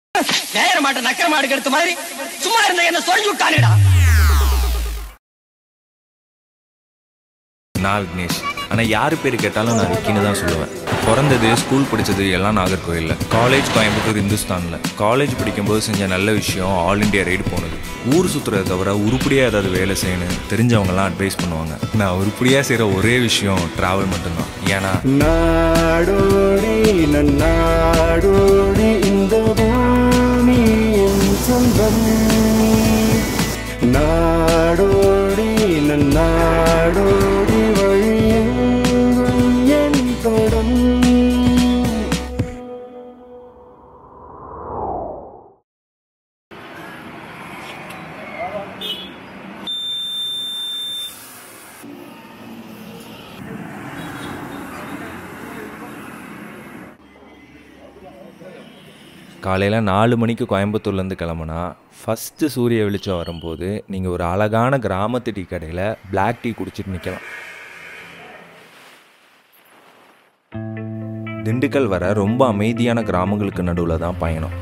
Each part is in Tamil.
நேர மாட்ட நக்கர மாடு எடுத்த மாதிரி சும்மா இருந்த என்ன சொல்லி விட்டானுடா நான் விக்னேஷ் ஆனால் யார் பேர் கேட்டாலும் நான் விக்கின்னு தான் சொல்லுவேன் பிறந்தது ஸ்கூல் படித்தது எல்லாம் நாகர்கோயிலில் காலேஜ் கோயம்புத்தூர் இந்துஸ்தானில் காலேஜ் படிக்கும்போது செஞ்ச நல்ல விஷயம் ஆல் இண்டியா ரைடு போனது ஊர் சுற்றுறத தவிர உருப்படியாக ஏதாவது வேலை செய்யணும் தெரிஞ்சவங்கலாம் அட்வைஸ் பண்ணுவாங்க நான் உருப்படியாக செய்கிற ஒரே விஷயம் ட்ராவல் மட்டும்தான் ஏன்னா நாடோடி நன்னாடோடி இந்த பூமி என் சொந்தம் நாடோடி நன்னாடோடி வழியெங்கும் என் தடம் காலையில் நாலு மணிக்கு கோயம்புத்தூர்லேருந்து கிளம்புனா ஃபஸ்ட்டு சூரிய வெளிச்சம் வரும்போது நீங்கள் ஒரு அழகான கிராமத்து டீ கடையில் பிளாக் டீ குடிச்சிட்டு நிற்கலாம் திண்டுக்கல் வர ரொம்ப அமைதியான கிராமங்களுக்கு நடுவில் தான் பயணம்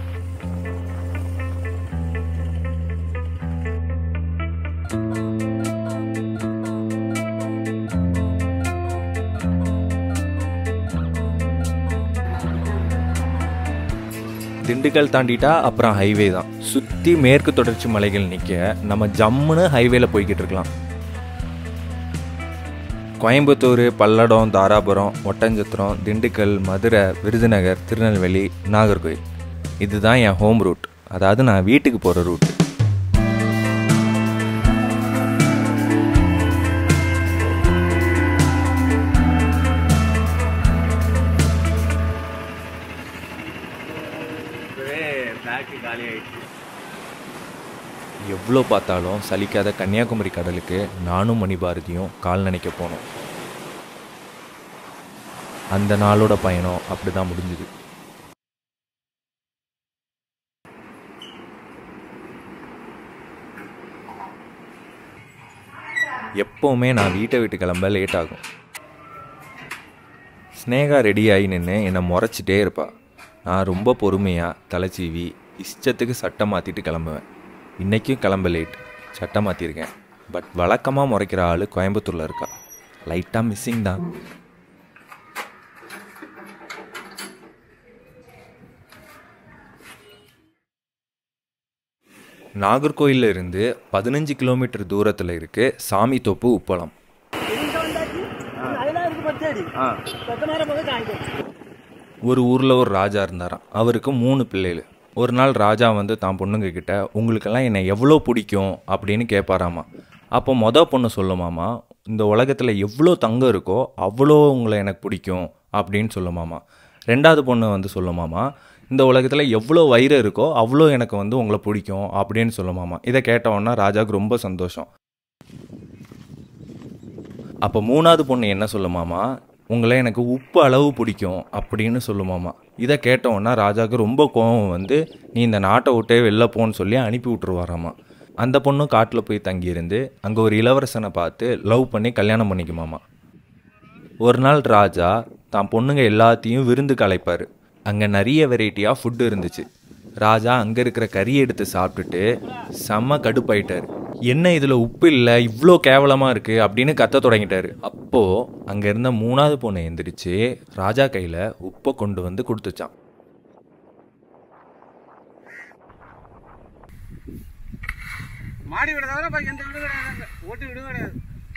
திண்டுக்கல் தாண்டிட்டா அப்புறம் ஹைவே தான் சுற்றி மேற்கு தொடர்ச்சி மலைகள் நிற்க நம்ம ஜம்முன்னு ஹைவேல போய்கிட்டு இருக்கலாம் கோயம்புத்தூர் பல்லடம் தாராபுரம் ஒட்டஞ்சத்திரம் திண்டுக்கல் மதுரை விருதுநகர் திருநெல்வேலி நாகர்கோயில் இதுதான் என் ஹோம் ரூட் அதாவது நான் வீட்டுக்கு போகிற ரூட் எவ்வளோ பார்த்தாலும் சலிக்காத கன்னியாகுமரி கடலுக்கு நானும் மணிபாரதியும் கால் நினைக்க போனோம் அந்த நாளோட பயணம் அப்படி தான் முடிஞ்சுது எப்போவுமே நான் வீட்டை விட்டு கிளம்ப லேட் ஆகும் ஸ்னேகா ரெடி ஆகி நின்று என்னை முறைச்சிட்டே இருப்பா நான் ரொம்ப பொறுமையாக தலைச்சீவி இஷ்டத்துக்கு சட்டை மாற்றிட்டு கிளம்புவேன் இன்றைக்கும் கிளம்ப லேட் சட்டை மாற்றிருக்கேன் பட் வழக்கமாக முறைக்கிற ஆள் கோயம்புத்தூரில் இருக்கா லைட்டாக மிஸ்ஸிங் தான் நாகர்கோயில்ல இருந்து பதினஞ்சு கிலோமீட்டர் தூரத்தில் இருக்கு சாமி தோப்பு உப்பளம் ஒரு ஊரில் ஒரு ராஜா இருந்தாராம் அவருக்கு மூணு பிள்ளைகள் ஒரு நாள் ராஜா வந்து தான் பொண்ணுங்க கிட்ட உங்களுக்கெல்லாம் என்னை எவ்வளோ பிடிக்கும் அப்படின்னு கேட்பாராமா அப்போ மொதல் பொண்ணு சொல்லுமாமா இந்த உலகத்தில் எவ்வளோ தங்கம் இருக்கோ அவ்வளோ உங்களை எனக்கு பிடிக்கும் அப்படின்னு சொல்லுமாமா ரெண்டாவது பொண்ணு வந்து சொல்லுமாமா இந்த உலகத்தில் எவ்வளோ வயிறு இருக்கோ அவ்வளோ எனக்கு வந்து உங்களை பிடிக்கும் அப்படின்னு சொல்லுமாமா இதை கேட்டவொன்னா ராஜாவுக்கு ரொம்ப சந்தோஷம் அப்போ மூணாவது பொண்ணு என்ன சொல்லுமாமா உங்களை எனக்கு உப்பு அளவு பிடிக்கும் அப்படின்னு சொல்லுமாமா இதை கேட்டவொன்னா ராஜாவுக்கு ரொம்ப கோபம் வந்து நீ இந்த நாட்டை விட்டே வெளில போன்னு சொல்லி அனுப்பி விட்டுருவாராமா அந்த பொண்ணும் காட்டில் போய் தங்கியிருந்து அங்கே ஒரு இளவரசனை பார்த்து லவ் பண்ணி கல்யாணம் பண்ணிக்குமாமா ஒரு நாள் ராஜா தான் பொண்ணுங்க எல்லாத்தையும் விருந்துக்கு அழைப்பார் அங்கே நிறைய வெரைட்டியாக ஃபுட்டு இருந்துச்சு ராஜா அங்கே இருக்கிற கறியை எடுத்து சாப்பிட்டுட்டு செம்ம கடுப்பாயிட்டார் என்ன இதில் உப்பு இல்லை இவ்வளோ கேவலமாக இருக்குது அப்படின்னு கத்த தொடங்கிட்டாரு அப்போது அங்கே இருந்த மூணாவது பொண்ணு எந்திரிச்சு ராஜா கையில் உப்பை கொண்டு வந்து கொடுத்துச்சான் மாடி வீடு தவிர பாக்கி எந்த வீடும் கிடையாது ஓட்டு வீடும் கிடையாது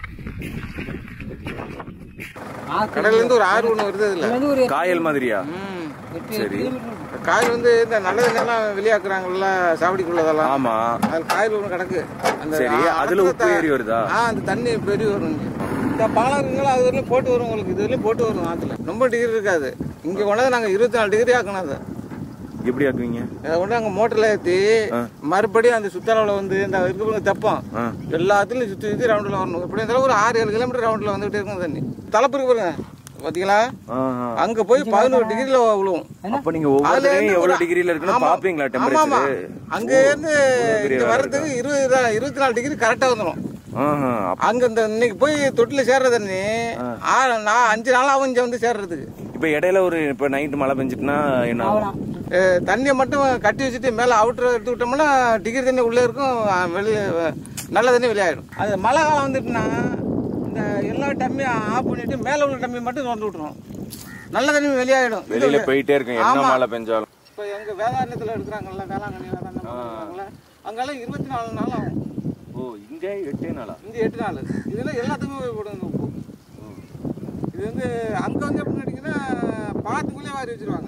கடல்ல இருந்து ஒரு ஆறு ஒண்ணு வருது அதுல காயல் மாதிரியா சரி காயில் வந்து இந்த நல்ல தண்ணெல்லாம் வெளியாக்குறாங்கல்ல சாவடிக்குள்ளதெல்லாம் ஆமா அது காயில் ஒண்ணு கிடக்கு அந்த சரி, அதுல உப்பு ஆத்துல ஏறி வருதா? ஆ அந்த தண்ணி பெரிய வரும் இங்க. இந்த பாலங்களா அது வரையிலும் போட்டு வரும் உங்களுக்கு இது வரையிலும் போட்டு வரும் ஆத்துல ரொம்ப டிகிரி இருக்காது இங்க கொண்டாந்து நாங்க இருபத்தி நாலு டிகிரி ஆக்கணும் அதை எப்படி ஆக்குவீங்க அதை கொண்டு அங்க மோட்டர்ல ஏத்தி மறுபடியும் அந்த சுத்தளவுல வந்து இந்த இருக்கு தெப்பம் ஆ. எல்லாத்துலயும் சுத்தி சுத்தி ரவுண்ட்ல வரணும் இப்படி இருந்தாலும் ஒரு ஆறு ஏழு கிலோமீட்டர் ரவுண்ட்ல வந்துகிட்டே இருக்கும் தண்ணி தலைப்பு இருக்கு பாருங்க பாத்தீங்களா அங்க போய் பதினோரு டிகிரில விழுவும் அப்ப நீங்க அதுல ஒவ்வொரு இருந்து எவ்வளவு ஒரு- டிகிரில இருக்குன்னு ஆமா. பாப்பீங்களா ஆமா, ஆமா. டெம்பரேச்சர் அங்க இருந்து பெரிய இங்க வேலை வர்றதுக்கு இருபது தான், இருபத்தி நாலு டிகிரி கரெக்டா வந்துடும் ஆஹா அங்க இந்த இன்னைக்கு போய் தொட்டில சேர்ற தண்ணி ஆறு நான் அஞ்சு நாள் ஆகும் இங்க வந்து சேர்றதுக்கு இப்போ இடையில ஒரு இப்போ நைட்டு மழை பெஞ்சிட்டுனா என்ன ஆகும் அஹ் தண்ணியை மட்டும் கட்டி வச்சுட்டு மேலே அவுட்டர் எடுத்து விட்டோம்னா டிகிரி தண்ணி உள்ளே இருக்கும் அஹ் வெளியே அஹ் நல்ல தண்ணி வெளியாயிடும் அது மழை காலம் வந்துட்டுனா இந்த எல்லா டம்மியும் ஆஃப் பண்ணிட்டு மேலே உள்ள டம்மி மட்டும் திறந்து விட்டுரும் நல்ல தண்ணி வெளியாயிடும் இது வெளியில போயிட்டே இருக்கும் என்ன ஆமா. மழை பெஞ்சாலும் இப்போ எங்கள் வேதாரணத்தில் எடுக்கிறாங்கல்ல வேளாங்கண்ணி வேதாரணம் எடுக்கிறாங்கல்ல அங்கெல்லாம் இருபத்தி நாலு நாள் ஆகும் ஓ இங்கே எட்டே நாளா இங்கே எட்டு நாள் இதில் எல்லாத்துக்குமே போடுங்க உப்பு இது வந்து அங்கே வந்து எப்படின்னு கேட்டிங்கன்னா பாத்துக்குள்ளே வாரி வச்சிருவாங்க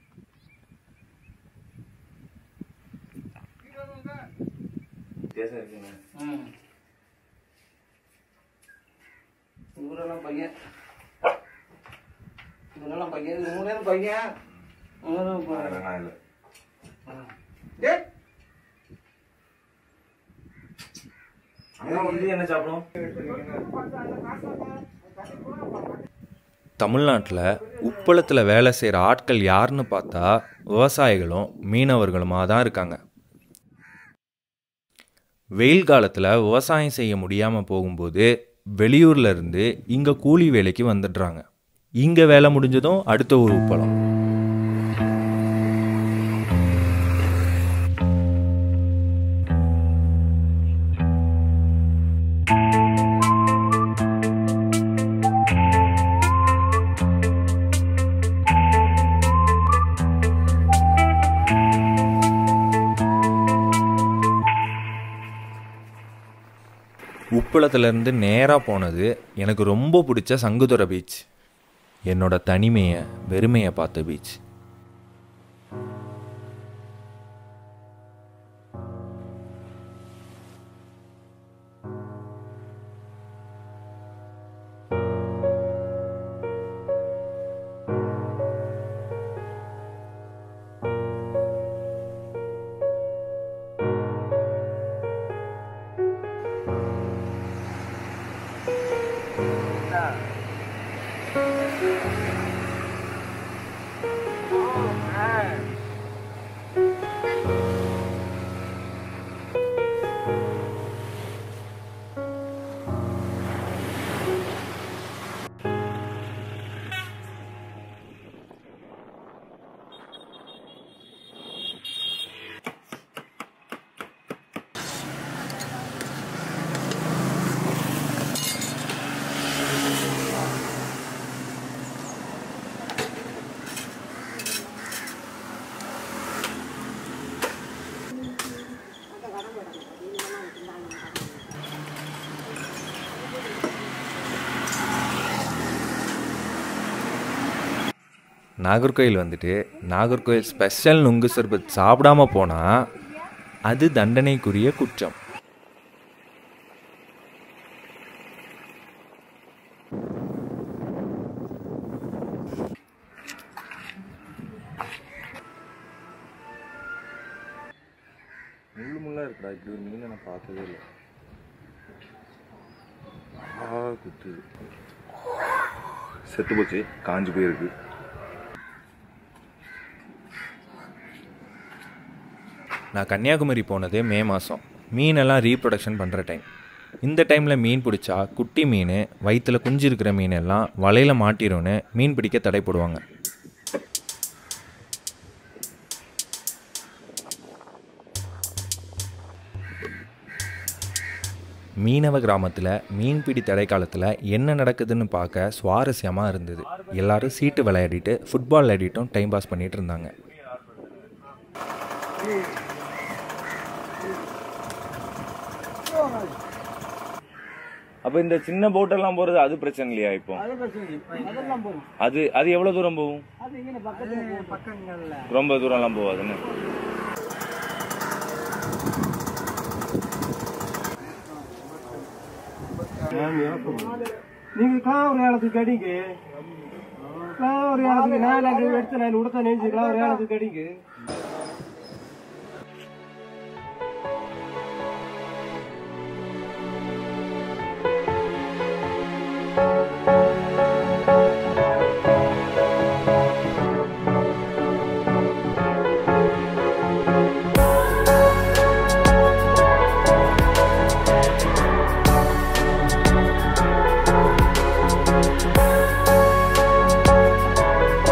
இவரெல்லாம் பையன் இவரெல்லாம் பையன் இது மூணு பேரும் பையன் இவரும் ப- டேய், என்ன சாப்பிடும் தமிழ்நாட்டில் உப்பளத்தில் வேலை செய்கிற ஆட்கள் யாருன்னு பார்த்தா விவசாயிகளும் மீனவர்களுமாக தான் இருக்காங்க வெயில் காலத்தில் விவசாயம் செய்ய முடியாமல் போகும்போது வெளியூர்ல இருந்து இங்கே கூலி வேலைக்கு வந்துடுறாங்க இங்கே வேலை முடிஞ்சதும் அடுத்த ஒரு உப்பளம் உப்பளத்துலேருந்து நேராக போனது எனக்கு ரொம்ப பிடிச்ச சங்குதுறை பீச் என்னோட தனிமையை வெறுமையை பார்த்த பீச் நாகர்கோயில் வந்துட்டு நாகர்கோயில் ஸ்பெஷல் நுங்கு சர்பத் சாப்பிடாம போனால் அது தண்டனைக்குரிய குற்றம் முள்ளு முள்ளா இருக்குடா இப்படி ஒரு மீனை நான் பார்த்ததே இல்லை ஆ குத்துது செத்து போச்சு காஞ்சு போயிருக்கு நான் கன்னியாகுமரி போனது மே மாதம் மீனெல்லாம் ரீப்ரொடக்ஷன் பண்ணுற டைம் இந்த டைமில் மீன் பிடிச்சா குட்டி மீன் வயிற்றில் குஞ்சு இருக்கிற மீன் எல்லாம் வலையில் மாட்டிரும்னு மீன் பிடிக்க தடை போடுவாங்க மீனவ கிராமத்தில் மீன்பிடி தடை காலத்தில் என்ன நடக்குதுன்னு பார்க்க சுவாரஸ்யமாக இருந்தது எல்லாரும் சீட்டு விளையாடிட்டு ஃபுட்பால் விளையாடிட்டும் டைம் பாஸ் பண்ணிட்டு இருந்தாங்க அப்போ இந்த சின்ன போட்டெல்லாம் போகிறது அது பிரச்சனை இல்லையா இப்போ அது அது எவ்வளோ தூரம் போகும் ரொம்ப தூரம்லாம் போகாதுன்னு நீங்க காவல் ஏலத்துக்கு அடிங்க காவல் ஏலத்துக்கு நான் அங்க எடுத்து நான் உடுத்த நெஞ்சு காவல் ஏலத்துக்கு அடிங்க ஆ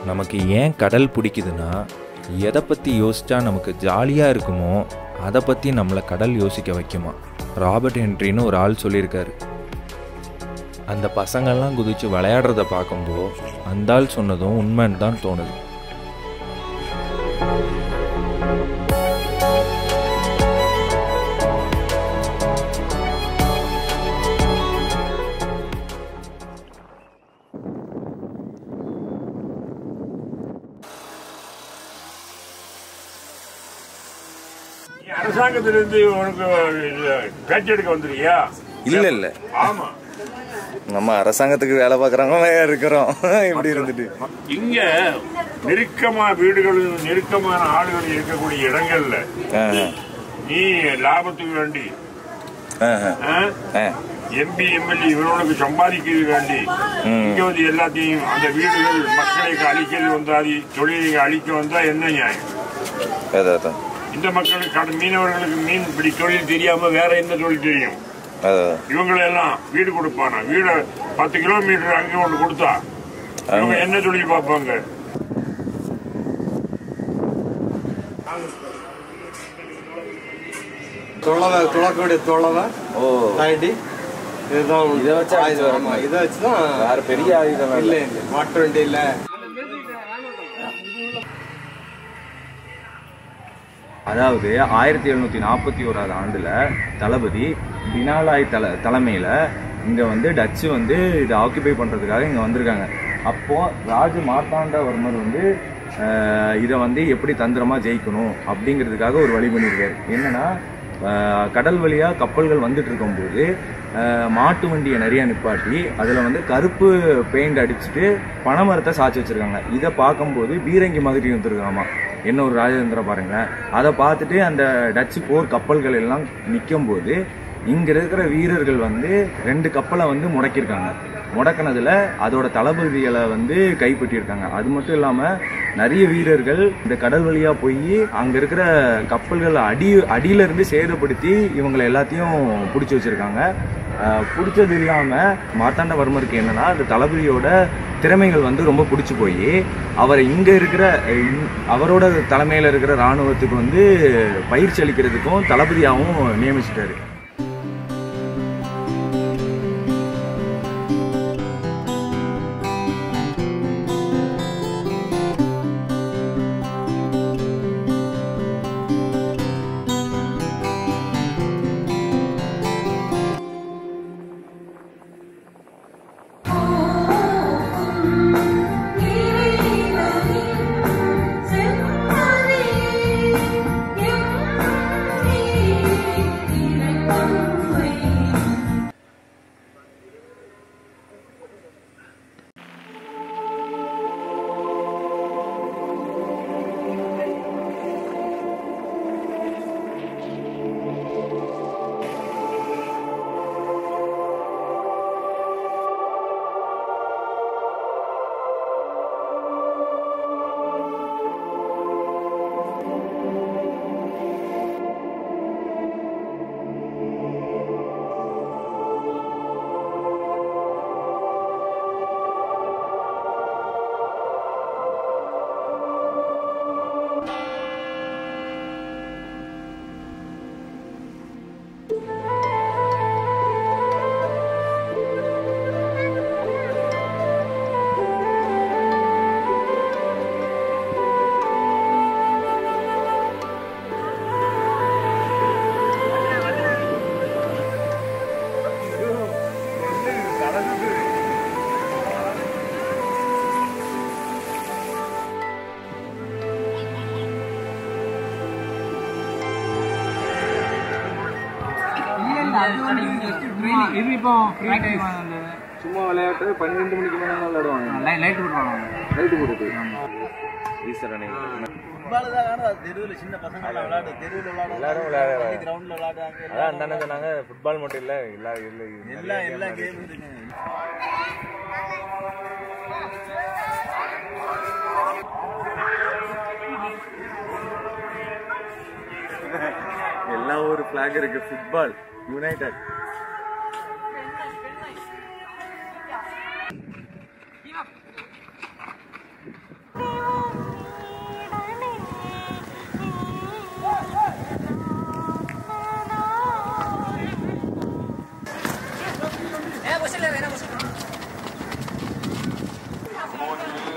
நமக்கு ஏன் கடல் பிடிக்குதுன்னா எதை பற்றி யோசிச்சா நமக்கு ஜாலியாக இருக்குமோ அதை பற்றி நம்மளை கடல் யோசிக்க வைக்குமா ராபர்ட் ஹென்ரின்னு ஒரு ஆள் சொல்லியிருக்காரு அந்த பசங்கள்லாம் குதிச்சு விளையாடுறத பார்க்கும்போது அந்த ஆள் சொன்னதும் உண்மைன்னு தான் தோணுது நீ அரசாங்கத்திலிருந்து உனக்கு பேச்சு எடுக்க வந்துருக்கியா இல்லை இல்லை ஆமா நம்ம அரசாங்கத்துக்கு வேலை பார்க்குறவங்க இருக்கிறோம் இப்படி இருந்துட்டு இங்க நெருக்கமா வீடுகளும் நெருக்கமான ஆளுகள் இருக்கக்கூடிய இடங்கள்ல நீ லாபத்துக்கு வேண்டி எம்பி எம்எல்ஏ இவர்களுக்கு சம்பாதிக்கிறது வேண்டி இங்க வந்து எல்லாத்தையும் அந்த வீடுகள் மக்களை அழிக்கிறது வந்தாதி தொழிலை அழிக்க வந்தா என்ன நியாயம் அதான் இந்த மக்களுக்கு கட- மீனவர்களுக்கு மீன் இப்படி தொழில் தெரியாம வேற என்ன தொழில் தெரியும் அதான் இவங்களை எல்லாம் வீடு கொடுப்பானா வீடு பத்து கிலோமீட்டர் அங்கே ஒன்று கொடுத்தா இவங்க என்ன தொழில் பார்ப்பாங்க தொழவை துளக்கோடைய தொழவை ஓ தாண்டி இதுதான் இதை வச்சு அடிச்சு வர ஆமா, இதை வச்சு தான் வேற பெரிய ஆயுதம் இல்ல இல்ல மாட்டு வண்டி இல்ல அதாவது ஆயிரத்தி எழுநூத்தி நாற்பத்தி ஓராவது ஆண்டுல தளபதி பினாலாய் தல தலைமையில இங்க வந்து டச்சு வந்து இதை ஆக்கிபை பண்றதுக்காக இங்க வந்திருக்காங்க அப்போ ராஜ மார்த்தாண்டவர்மர் வந்து ஆஹ், இதை வந்து எப்படி தந்திரமா ஜெயிக்கணும் அப்படிங்கிறதுக்காக ஒரு வழி பண்ணியிருக்காரு என்னன்னா ஆஹ், கடல் வழியா கப்பல்கள் வந்துட்டு இருக்கும்போது ஆஹ், மாட்டு வண்டியை நிறைய நிப்பாட்டி அதுல வந்து கருப்பு பெயிண்ட் அடிச்சுட்டு பனைமரத்தை சாய்ச்சி வச்சிருக்காங்க இதை பார்க்கும்போது பீரங்கி மாதிரி இருந்திருக்காமா என்ன ஒரு ராஜதந்திரம் பாருங்க அதை பார்த்துட்டு அந்த டச்சு போர் கப்பல்கள் எல்லாம் நிற்கும் போது இங்க இருக்கிற வீரர்கள் வந்து ரெண்டு கப்பலை வந்து முடக்கியிருக்காங்க முடக்கினதுல அதோட தளபதிகளை வந்து கைப்பற்றியிருக்காங்க அது மட்டும் இல்லாம நிறைய வீரர்கள் இந்த கடல் வழியா போய் அங்க இருக்கிற கப்பல்கள் அடி அடியில இருந்து சேதப்படுத்தி இவங்களை எல்லாத்தையும் பிடிச்சி வச்சிருக்காங்க ஆஹ் பிடிச்சது இல்லாம மார்த்தாண்டவர்மருக்கு என்னன்னா அந்த தளபதியோட திறமைகள் வந்து ரொம்ப பிடிச்சி போய் அவரை இங்க இருக்கிற அஹ், இந்- அவரோட தலைமையில இருக்கிற ராணுவத்துக்கு வந்து பயிற்சி அளிக்கிறதுக்கும் தளபதியாகவும் நியமிச்சிட்டாரு இது இப்போ சும்மா விளையாட்டு பன்னிரெண்டு மணிக்கு மேலே விளையாடுவாங்க லைட் போட்டுருவாங்க லைட்டு போட்டுட்டு ஈஸ்வரனை எல்லாரும் விளையாடுறாங்க அதான் அந்த அண்ணன் சொன்னாங்க ஃபுட்பால் மட்டும் இல்லை எல்லா எல்லா எல்லா கேம் எல்லா ஒரு ஃபிளாக் இருக்கு ஃபுட்பால் யுனைடெட்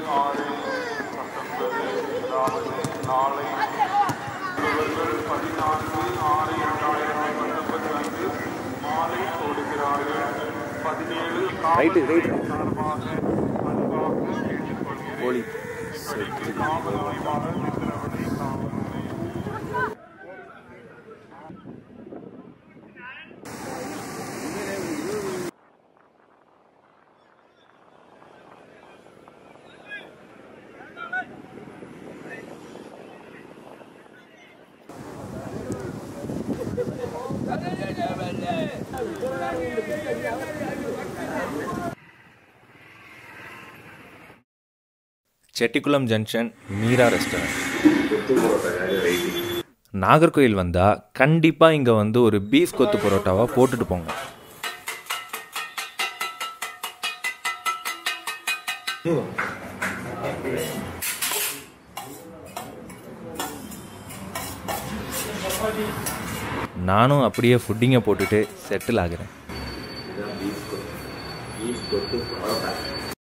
ஆறு பத்தொன்பது அதாவது நாளை இவர்கள் பதினான்கு ஆறு இரண்டாயிரத்தி பத்தொன்பது அன்று மாலை போடுகிறார்கள் பதினேழு காவல்துறை சார்பாக அன்பாக கேட்டுக்கொள்கிறேன் காவல் ஆய்வாளர் மித்திரவதை காவல் நிலையம் செட்டிக்குளம் ஜங்ஷன் மீரா ரெஸ்டாரண்ட் நாகர்கோயில் வந்தால் கண்டிப்பாக இங்கே வந்து ஒரு பீஃப் கொத்து பரோட்டாவை போட்டுட்டு போங்க நானும் அப்படியே ஃபுட்டிங்கை போட்டுட்டு செட்டில் ஆகிறேன்